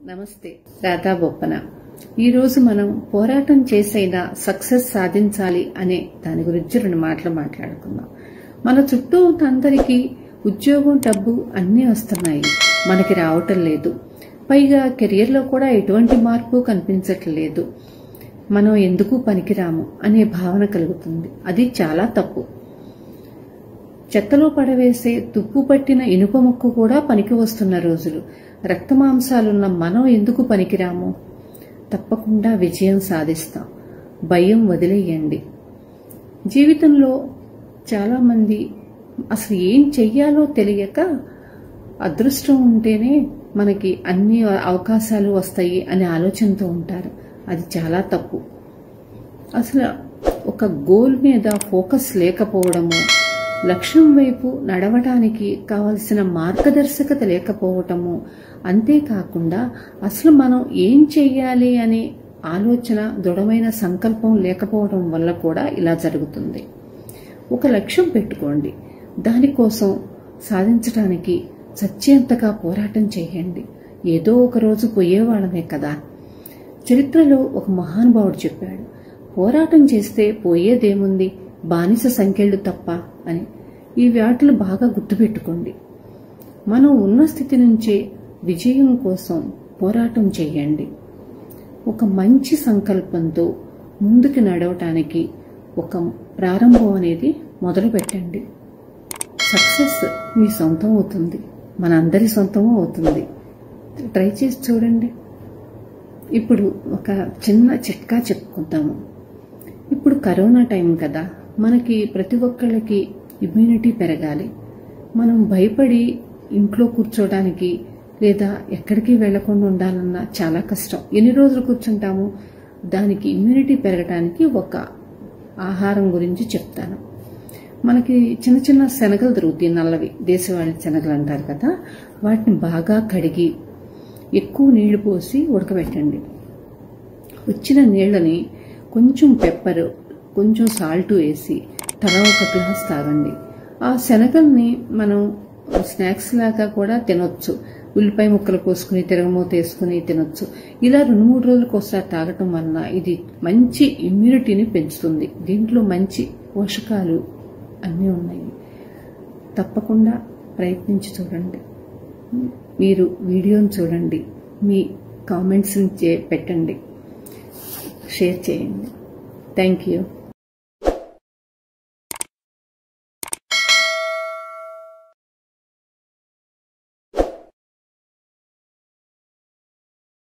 నమస్తే రాధా బొప్పన ఈరోజు మనం పోరాటం చేసైనా సక్సెస్ సాధించాలి అనే దాని గురించి రెండు మాటలు మాట్లాడుకుందాం మన చుట్టూ ఉన్న అందరికీ ఉద్యోగం డబ్బు అన్నీ వస్తున్నాయి మనకి రావటం లేదు పైగా కెరియర్లో కూడా ఎటువంటి మార్పు కనిపించట్లేదు మనం ఎందుకు పనికిరాము అనే భావన కలుగుతుంది అది చాలా తప్పు చెత్తలో పడవేసే తుప్పు పట్టిన ఇనుప ముక్కు కూడా పనికి వస్తున్న రోజులు రక్తమాంసాలున్న మనం ఎందుకు పనికిరాము తప్పకుండా విజయం సాధిస్తాం భయం వదిలేయండి జీవితంలో చాలామంది అసలు ఏం చెయ్యాలో తెలియక అదృష్టం ఉంటేనే మనకి అన్ని అవకాశాలు వస్తాయి అనే ఆలోచనతో ఉంటారు అది చాలా తప్పు అసలు ఒక గోల్ మీద ఫోకస్ లేకపోవడము లక్ష్యం వైపు నడవటానికి కావలసిన మార్గదర్శకత లేకపోవటము అంతేకాకుండా అసలు మనం ఏం చెయ్యాలి అనే ఆలోచన దృఢమైన సంకల్పం లేకపోవడం వల్ల కూడా ఇలా జరుగుతుంది ఒక లక్ష్యం పెట్టుకోండి దానికోసం సాధించడానికి సత్యంతగా పోరాటం చేయండి ఏదో ఒక రోజు పోయేవాళ్ళమే కదా చరిత్రలో ఒక మహానుభావుడు చెప్పాడు పోరాటం చేస్తే పోయేదేముంది బానిస సంఖ్యలు తప్ప అని ఈ వాటిని బాగా గుర్తుపెట్టుకోండి మనం ఉన్న స్థితి నుంచే విజయం కోసం పోరాటం చేయండి ఒక మంచి సంకల్పంతో ముందుకు నడవటానికి ఒక ప్రారంభం అనేది మొదలు పెట్టండి సక్సెస్ మీ సొంతం అవుతుంది మనందరి సొంతము అవుతుంది ట్రై చేసి చూడండి ఇప్పుడు ఒక చిన్న చిట్కా చెప్పుకుందాము ఇప్పుడు కరోనా టైం కదా మనకి ప్రతి ఒక్కళ్ళకి ఇమ్యూనిటీ పెరగాలి మనం భయపడి ఇంట్లో కూర్చోడానికి లేదా ఎక్కడికి వెళ్లకుండా ఉండాలన్నా చాలా కష్టం ఎన్ని రోజులు కూర్చుంటాము దానికి ఇమ్యూనిటీ పెరగడానికి ఒక ఆహారం గురించి చెప్తాను మనకి చిన్న చిన్న శనగలు దొరుకుతాయి నల్లవి దేశవాళీ శనగలు అంటారు కదా వాటిని బాగా కడిగి ఎక్కువ నీళ్లు పోసి ఉడకబెట్టండి వచ్చిన నీళ్ళని కొంచెం పెప్పర్ కొంచెం సాల్ట్ వేసి తల ఒక గ్లాస్ తాగండి ఆ శనగల్ని మనం స్నాక్స్ లాగా కూడా తినొచ్చు ఉల్లిపాయ ముక్కలు కోసుకుని తిరగమూత వేసుకుని తినొచ్చు ఇలా రెండు మూడు రోజులకు ఒకసారి తాగటం వలన ఇది మంచి ఇమ్యూనిటీని పెంచుతుంది దీంట్లో మంచి పోషకాలు అన్నీ ఉన్నాయి తప్పకుండా ప్రయత్నించి చూడండి మీరు వీడియోని చూడండి మీ కామెంట్స్ని పెట్టండి షేర్ చేయండి థ్యాంక్ యూ